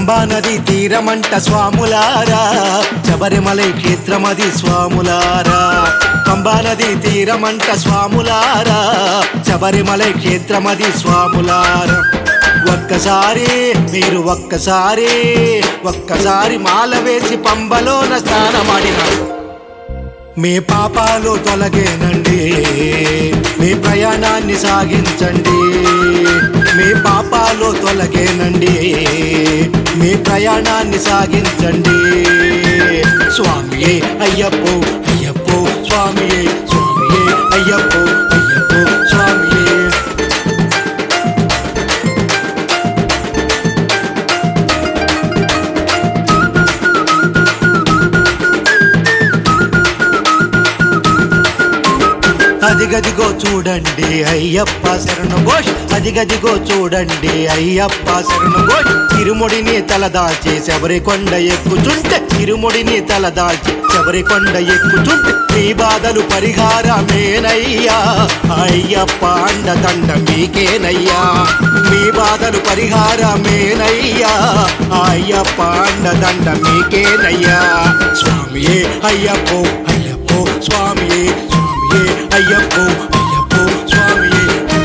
పంబా నది తీరమంట స్వాములారా శబరిమలై క్షేత్రమది స్వాములారా పంబా నది తీరమంట స్వాములారా శబరిమలై క్షేత్రమది స్వాములారా ఒక్కసారి మీరు ఒక్కసారి ఒక్కసారి మాల వేసి పంబలోన స్నానమాడిన మీ పాపాలు తొలగేనండి మీ ప్రయాణాన్ని సాగించండి మీ పాపాలు తొలగేనండి మీ ప్రయాణాన్ని సాగించండి స్వామియే అయ్యప్పో అయ్యప్పో స్వామియే స్వామియే అయ్యప్పో అయ్యప్పో స్వామియే అదిగదిగో చూడండి అయ్యప్ప శరణు ఘోష్ అదిగదిగో చూడండి అయ్యప్ప శరణు ఘోష్ ఇరుముడిని తలదాల్చి శబరి కొండ ఎక్కుచుంటే ఇరుముడిని తలదాల్చి శబరి కొండ ఎక్కుచుంటే మీ బాధలు పరిహారమేనయ్యా అయ్యప్ప అండదండ మీకేనయ్యా మీ బాధలు పరిహారమేనయ్యా అయ్యప్ప అండదండ మీకేనయ్యా స్వామియే అయ్యప్పో అయ్యప్పో స్వామియే స్వామియే అయ్యప్పో అయ్యప్పో స్వామియే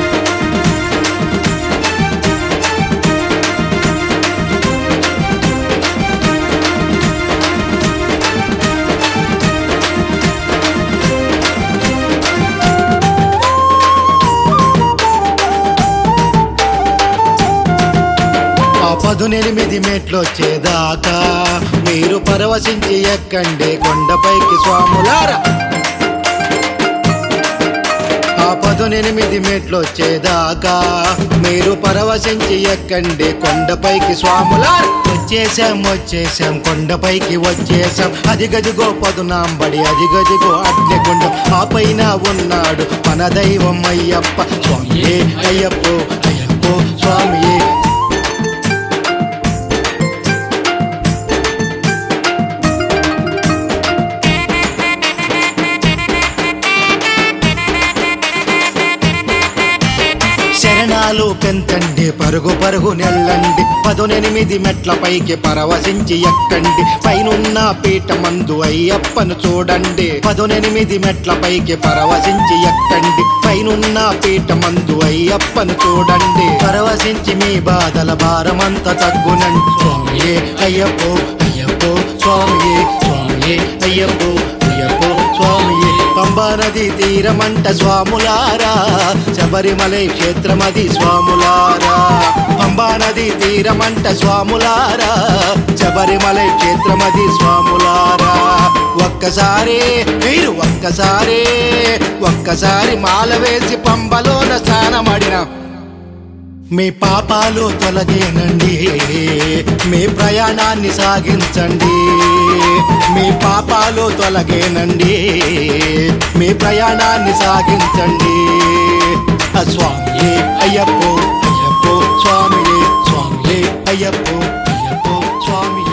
ఆ పదునెనిమిది మెట్లు వచ్చేదాకా మీరు పరవశించి ఎక్కండి కొండపైకి స్వాములారా ఆ పదునెనిమిది మెట్లు వచ్చేదాకా మీరు పరవశించి ఎక్కండి కొండపైకి స్వాములారా వచ్చేసాం వచ్చేసాం కొండపైకి వచ్చేసాం అదిగదిగో పదునాంబడి అదిగదిగో అగ్నిగుండం ఆ పైన ఉన్నాడు మన దైవం అయ్యప్ప స్వామియే అయ్యప్పో అయ్యప్పో స్వామియే శరణాలు పెంచండి పరుగు పరుగు నెల్లండి పదునెనిమిది మెట్ల పైకి పరవశించి ఎక్కండి పైనున్న పీట మందు అయ్యప్పను చూడండి పదునెనిమిది మెట్ల పైకి పరవశించి ఎక్కండి పైనున్న పీట మందు అయ్యప్పను చూడండి పరవశించి మీ బాధల భారమంతా తగ్గునండి స్వామియే అయ్యప్పో అయ్యప్పో స్వామియే స్వామియే అయ్యప్పో అయ్యప్పో స్వామియే పంబా నది తీరమంట స్వాములారా శబరిమలై క్షేత్రమది స్వాములారా పంబా నది తీరమంట స్వాములారా శబరిమలై క్షేత్రమది స్వాములారా ఒక్కసారి మీరు ఒక్కసారి ఒక్కసారి మాల వేసి పంబలోన స్నానమడిన మీ పాపాలు తొలగేనండి మీ ప్రయాణాన్ని సాగించండి మీ పాపాలు తొలగేనండి మీ ప్రయాణాన్ని సాగించండి ఆ స్వామియే అయ్యప్పో అయ్యప్పో స్వామియే స్వామియే అయ్యప్పో అయ్యప్పో స్వామియే